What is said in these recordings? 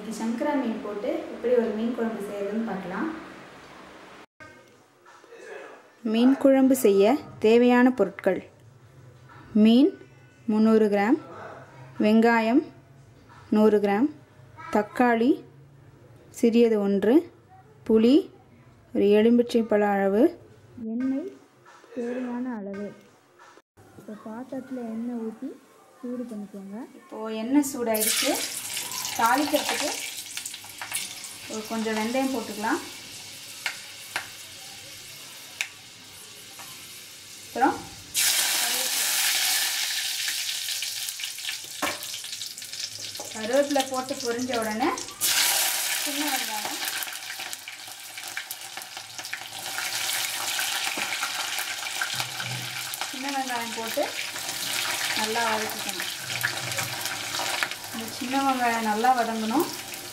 இன்னைக்கு சங்கரா மீன் போட்டு எப்படி ஒரு மீன் குழம்பு செய்யறதுன்னு பார்க்கலாம் மீன் குழம்பு செய்ய தேவையான பொருட்கள் மீன் முந்நூறு கிராம் வெங்காயம் நூறு கிராம் தக்காளி சிறியது ஒன்று புளி ஒரு எலும்பிச்சை பழ அளவு எண்ணெய் தேவையான அளவு இப்போ பாத்திரத்தில் எண்ணெய் ஊற்றி சூடு பண்ணிக்கோங்க இப்போது எண்ணெய் சூடாயிடுச்சு தாளிக்கிறதுக்கு ஒரு கொஞ்சம் வெந்தயம் போட்டுக்கலாம் அப்புறம் கருவேப்பிலை போட்டு பொரிஞ்ச உடனே சின்ன வெங்காயம் சின்ன வெங்காயம் போட்டு நல்லா வதக்கிக்கணும் இந்த சின்ன வெங்காயம் நல்லா வதங்கணும்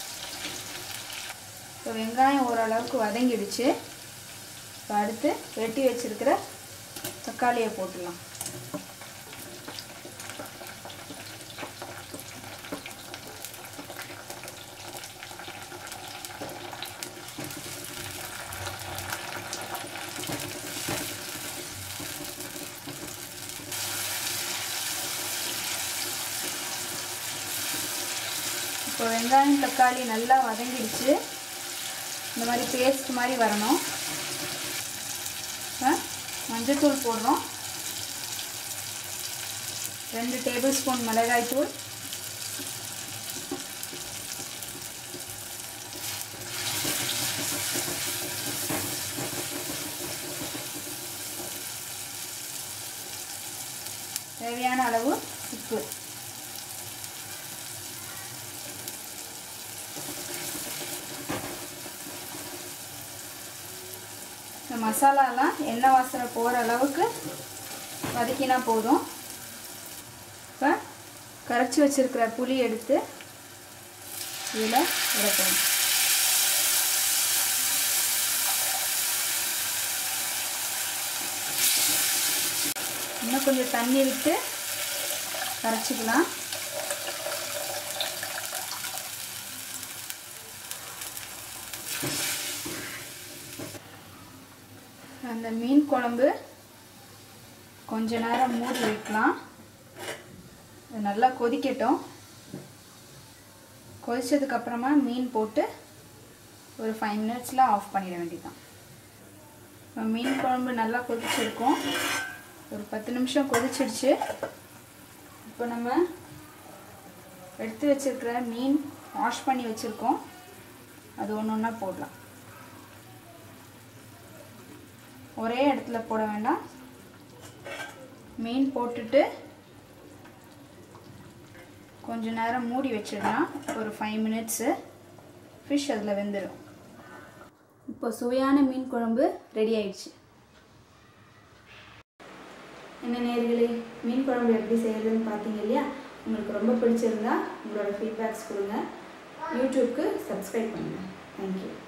இப்போ வெங்காயம் ஓரளவுக்கு வதங்கிடுச்சு இப்போ அடுத்து வெட்டி வச்சிருக்கிற தக்காளியை போட்டுடலாம் இப்போ வெங்காயம் தக்காளி நல்லா வதங்கிடுச்சு இந்த மாதிரி பேஸ்ட் மாதிரி வரணும் இப்போ மஞ்சத்தூள் போடுறோம் ரெண்டு டேபிள் ஸ்பூன் மிளகாய் தூள் தேவையான அளவு உப்பு இந்த மசாலாலாம் எண்ணெய் வாசனை போகிற அளவுக்கு வதக்கினா போதும் இப்போ கரைச்சி வச்சிருக்கிற புளி எடுத்து இதில் இறக்கணும் இன்னும் கொஞ்சம் தண்ணி விட்டு கரைச்சிக்கலாம் அந்த மீன் குழம்பு கொஞ்ச நேரம் மூடி வைக்கலாம் அது நல்லா கொதிக்கட்டும் கொதிச்சதுக்கப்புறமா மீன் போட்டு ஒரு ஃபைவ் மினிட்ஸில் ஆஃப் பண்ணிட வேண்டியதுதான் இப்போ மீன் குழம்பு நல்லா கொதிச்சிருக்கும் ஒரு பத்து நிமிஷம் கொதிச்சிடுச்சு இப்போ நம்ம எடுத்து வச்சிருக்கிற மீன் வாஷ் பண்ணி வச்சுருக்கோம் அது ஒன்று ஒன்றா போடலாம் ஒரே இடத்துல போட வேண்டாம் மீன் போட்டுட்டு கொஞ்ச நேரம் மூடி வச்சிடலாம் ஒரு ஃபைவ் மினிட்ஸு ஃபிஷ் அதில் வெந்துடும் இப்போ சுவையான மீன் குழம்பு ரெடி ஆயிடுச்சு என்ன நேர்களே மீன் குழம்பு எப்படி செய்யறதுன்னு பார்த்தீங்க இல்லையா உங்களுக்கு ரொம்ப பிடிச்சிருந்தா உங்களோட ஃபீட்பேக்ஸ் கொடுங்க யூடியூப்க்கு சப்ஸ்கிரைப் பண்ணுங்கள் தேங்க்யூ